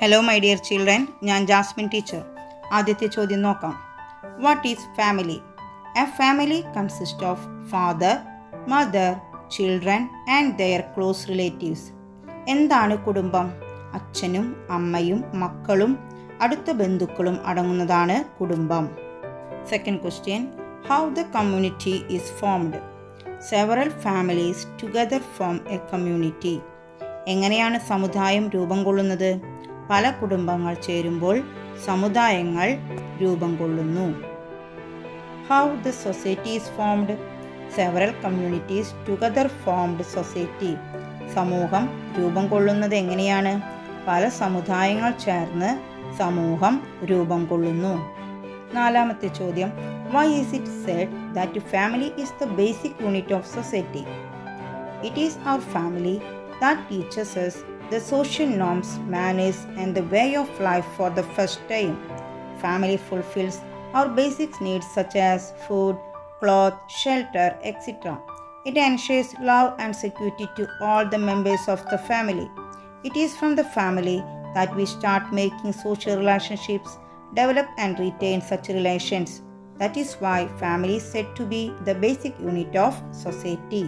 Hello my dear children ഞാൻ Jasmine teacher ആദ്യത്തെ ചോദ്യം നോക്കാം what is family a family consist of father mother children and their close relatives എന്താണ് കുടുംബം അച്ഛനും അമ്മയും മക്കളും അടുത്ത ബന്ധുക്കളും അടങ്ങുന്നതാണ് കുടുംബം second question how the community is formed several families together form a community എങ്ങനെയാണ് സമുദായം രൂപം കൊള്ളുന്നത് പല കുടുംബങ്ങൾ ചേരുമ്പോൾ സമുദായങ്ങൾ രൂപം കൊള്ളുന്നു how the society is formed several communities together formed society സമൂഹം രൂപം കൊള്ളുന്നത് എങ്ങനെയാണ് പല സമുദായങ്ങൾ ചേർന്ന് സമൂഹം രൂപം കൊള്ളുന്നു നാലാമത്തെ ചോദ്യം why is it said that family is the basic unit of society it is our family that teaches us the social norms, manners, and the way of life for the first time. Family fulfills our basic needs such as food, cloth, shelter, etc. It ensures love and security to all the members of the family. It is from the family that we start making social relationships, develop and retain such relations. That is why family is said to be the basic unit of society.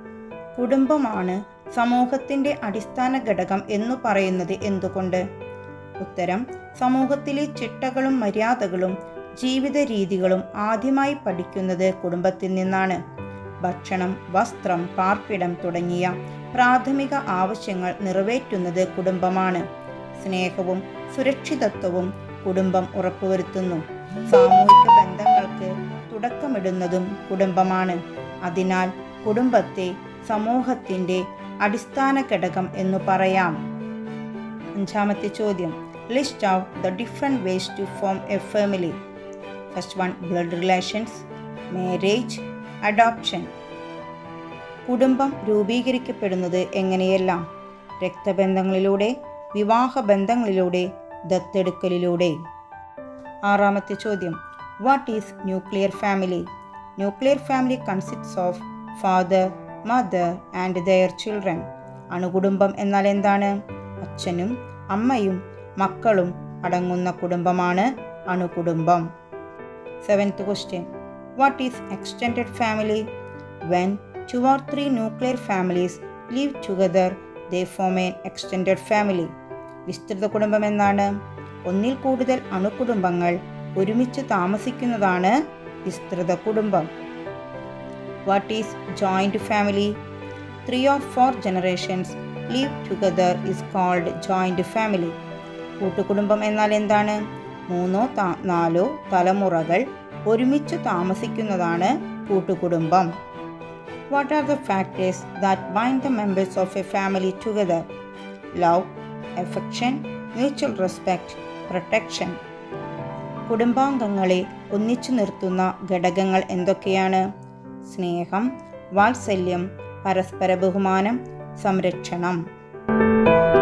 കുടുംബമാണ് സമൂഹത്തിന്റെ അടിസ്ഥാന ഘടകം എന്നു പറയുന്നത് എന്തുകൊണ്ട് ഉത്തരം സമൂഹത്തിലെ ചിട്ടകളും മര്യാദകളും ജീവിത രീതികളും ആദ്യമായി പഠിക്കുന്നത് കുടുംബത്തിൽ നിന്നാണ് ഭക്ഷണം വസ്ത്രം പാർപ്പിടം തുടങ്ങിയ പ്രാഥമിക ആവശ്യങ്ങൾ നിറവേറ്റുന്നത് കുടുംബമാണ് സ്നേഹവും സുരക്ഷിതത്വവും കുടുംബം ഉറപ്പുവരുത്തുന്നു സാമൂഹിക ബന്ധങ്ങൾക്ക് തുടക്കമിടുന്നതും കുടുംബമാണ് അതിനാൽ കുടുംബത്തെ സമൂഹത്തിന്റെ അടിസ്ഥാന ഘടകം എന്ന് പറയാം അഞ്ചാമത്തെ ചോദ്യം list out the different ways to form a family first one blood relations marriage adoption കുടുംബം രൂപീകരിക്കപ്പെടുന്നത് എങ്ങനെയെല്ലാം രക്തബന്ധങ്ങളിലൂടെ വിവാഹ ബന്ധങ്ങളിലൂടെ ദത്തെടുക്കലിലൂടെ ആറാമത്തെ ചോദ്യം what is nuclear family nuclear family consists of father mother and their children അണുകുടുംബം എന്നാൽ എന്താണ് അച്ഛനും അമ്മയും മക്കളും അടങ്ങുന്ന കുടുംബമാണ് അണുകുടുംബം seventh question what is extended family when two or three nuclear families live together they form an extended family വിസ്തൃത കുടുംബം എന്നാണ് ഒന്നിൽ കൂടുതൽ അണുകുടുംബങ്ങൾ ഒരുമിച്ച് താമസിക്കുന്നതാണ് വിസ്തൃത കുടുംബം what is joint family three or four generations live together is called joint family കൂട്ടുകുടുംബം എന്നാൽ എന്താണ് മൂന്നോ നാലോ തലമുറകൾ ഒരുമിച്ച് താമസിക്കുന്നതാണ് കൂട്ടുകുടുംബം what are the factors that bind the members of a family together love affection mutual respect protection കുടുംബാംഗങ്ങളെ ഒന്നിച്ചു നിർത്തുന്ന ഘടകങ്ങൾ എന്തൊക്കെയാണ് സ്നേഹം വാത്സല്യം പരസ്പര ബഹുമാനം സംരക്ഷണം